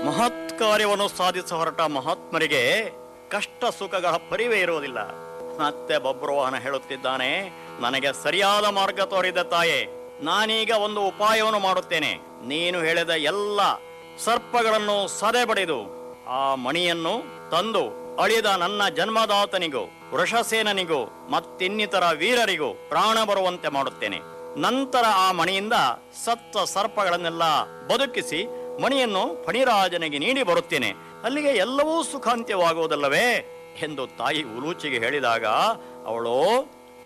ಮಹತ್ ಕಾರ್ಯವನ್ನು ಸಾಧಿಸ ಹೊರಟ ಮಹಾತ್ಮರಿಗೆ ಕಷ್ಟ ಸುಖಗಳ ಪರಿವೇ ಇರುವುದಿಲ್ಲ ಮತ್ತೆ ಬಬ್ರುವಾಹನ ಹೇಳುತ್ತಿದ್ದಾನೆ ನನಗೆ ಸರಿಯಾದ ಮಾರ್ಗ ತೋರಿದ ತಾಯೇ ನಾನೀಗ ಒಂದು ಉಪಾಯವನ್ನು ಮಾಡುತ್ತೇನೆ ನೀನು ಹೇಳಿದ ಎಲ್ಲ ಸರ್ಪಗಳನ್ನು ಸದೆ ಬಡಿದು ಆ ಮಣಿಯನ್ನು ತಂದು ಅಳಿದ ನನ್ನ ಜನ್ಮದಾತನಿಗೂ ವೃಷಸೇನನಿಗೂ ಮತ್ತಿನ್ನಿತರ ವೀರರಿಗೂ ಪ್ರಾಣ ಬರುವಂತೆ ಮಾಡುತ್ತೇನೆ ನಂತರ ಆ ಮಣಿಯಿಂದ ಸತ್ತ ಸರ್ಪಗಳನ್ನೆಲ್ಲ ಬದುಕಿಸಿ ಮಣಿಯನ್ನು ಫಣಿರಾಜನಿಗೆ ನೀಡಿ ಬರುತ್ತೇನೆ ಅಲ್ಲಿಗೆ ಎಲ್ಲವೂ ಸುಖಾಂತ್ಯವಾಗುವುದಲ್ಲವೇ ಎಂದು ತಾಯಿ ಉಲೂಚಿಗೆ ಹೇಳಿದಾಗ ಅವಳು